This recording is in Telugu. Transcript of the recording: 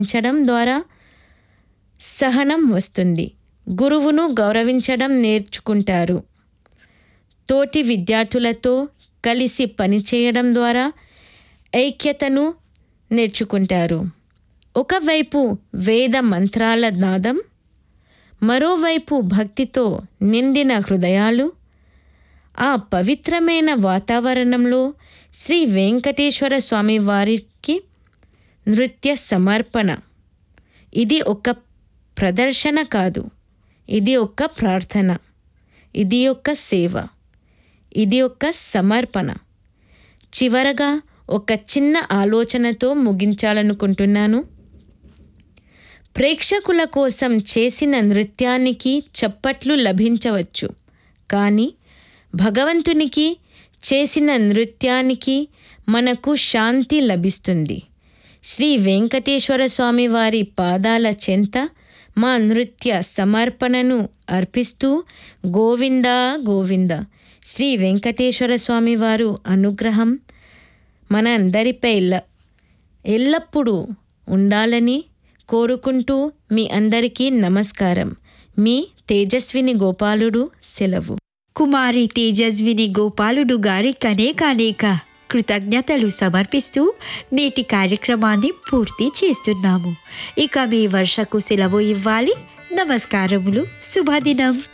ఉంచడం ద్వారా సహనం వస్తుంది గురువును గౌరవించడం నేర్చుకుంటారు తోటి విద్యార్థులతో కలిసి పనిచేయడం ద్వారా ఐక్యతను నేర్చుకుంటారు ఒకవైపు వేద మంత్రాల నాదం మరోవైపు భక్తితో నిండిన హృదయాలు ఆ పవిత్రమైన వాతావరణంలో శ్రీ వెంకటేశ్వర స్వామి వారికి నృత్య సమర్పణ ఇది ఒక ప్రదర్శన కాదు ఇది ఒక ప్రార్థన ఇది ఒక సేవ ఇది ఒక సమర్పణ చివరగా ఒక చిన్న ఆలోచనతో ముగించాలనుకుంటున్నాను ప్రేక్షకుల కోసం చేసిన నృత్యానికి చప్పట్లు లభించవచ్చు కానీ భగవంతునికి చేసిన నృత్యానికి మనకు శాంతి లభిస్తుంది శ్రీ వెంకటేశ్వర స్వామి వారి పాదాల చెంత మా నృత్య సమర్పణను అర్పిస్తూ గోవింద గోవింద శ్రీ వెంకటేశ్వర స్వామి వారు అనుగ్రహం మన అందరిపై ల- ఎల్లప్పుడూ ఉండాలని కోరుకుంటూ మీ అందరికీ నమస్కారం మీ తేజస్విని గోపాలుడు సెలవు కుమారి తేజస్విని గోపాలుడు గారికి అనేకానేక కృతజ్ఞతలు సమర్పిస్తూ నేటి కార్యక్రమాన్ని పూర్తి చేస్తున్నాము ఇక మీ వర్షకు సెలవు ఇవ్వాలి నమస్కారములు శుభదినం